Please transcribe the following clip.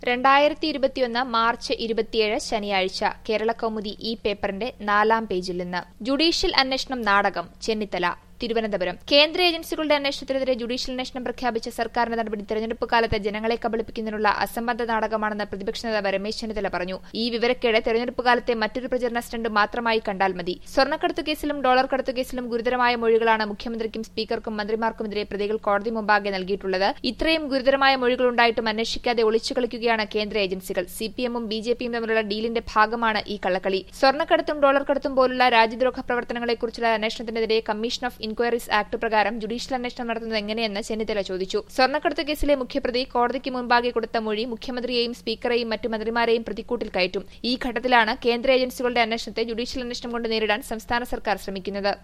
രണ്ടായിരത്തി ഇരുപത്തിയൊന്ന് മാർച്ച് ഇരുപത്തിയേഴ് ശനിയാഴ്ച കേരളകൗമുദി ഈ പേപ്പറിന്റെ നാലാം പേജിൽ നിന്ന് ജുഡീഷ്യൽ അന്വേഷണം നാടകം ചെന്നിത്തല തിരുവനന്തപുരം കേന്ദ്ര ഏജൻസികളുടെ അന്വേഷണത്തിനെതിരെ ജുഡീഷ്യൽ അന്വേഷണം പ്രഖ്യാപിച്ച സർക്കാരിന്റെ നടപടി തെരഞ്ഞെടുപ്പ് കാലത്ത് ജനങ്ങളെ കബളിപ്പിക്കുന്നതിനുള്ള അസംബന്ധ നാടകമാണെന്ന് പ്രതിപക്ഷ നേതാവ് രമേശ് ചെന്നിത്തല പറഞ്ഞു ഈ വിവരക്കേട് തെരഞ്ഞെടുപ്പ് കാലത്തെ മറ്റൊരു പ്രചരണ സ്റ്റണ്ട് മാത്രമായി കണ്ടാൽ മതി സ്വർണ്ണക്കടത്ത് കേസിലും ഡോളർ കടത്ത് കേസിലും ഗുരുതരമായ മൊഴികളാണ് മുഖ്യമന്ത്രിക്കും സ്പീക്കർക്കും മന്ത്രിമാർക്കുമെതിരെ പ്രതികൾ കോടതി മുമ്പാകെ നൽകിയിട്ടുള്ളത് ഇത്രയും ഗുരുതരമായ മൊഴികളുണ്ടായിട്ടും അന്വേഷിക്കാതെ ഒളിച്ചു കളിക്കുകയാണ് കേന്ദ്ര ഏജൻസികൾ സിപിഎമ്മും ബി ജെ പിയും തമ്മിലുള്ള ഡീലിന്റെ ഭാഗമാണ് ഈ കള്ളക്കളി സ്വർണ്ണക്കടത്തും ഡോളർ കടത്തും പോലുള്ള രാജ്യദ്രോഹ പ്രവർത്തനങ്ങളെക്കുറിച്ചുള്ള അന്വേഷണത്തിനെതിരെ കമ്മീഷൻ ഓഫ് ഇൻക്വയറീസ് ആക്ട് പ്രകാരം ജുഡീഷ്യൽ അന്വേഷണം നടത്തുന്നത് എങ്ങനെയെന്ന് ചെന്നിത്തല ചോദിച്ചു സ്വർണ്ണക്കടത്ത് കേസിലെ മുഖ്യപ്രതി കോടതിക്ക് മുൻപാകെ കൊടുത്ത മൊഴി മുഖ്യമന്ത്രിയെയും സ്പീക്കറെയും മറ്റു മന്ത്രിമാരെയും പ്രതിക്കൂട്ടിൽ കയറ്റും ഈ ഘട്ടത്തിലാണ് കേന്ദ്ര ഏജൻസികളുടെ അന്വേഷണത്തെ ജുഡീഷ്യൽ അന്വേഷണം കൊണ്ട് നേരിടാൻ സംസ്ഥാന സർക്കാർ ശ്രമിക്കുന്നത്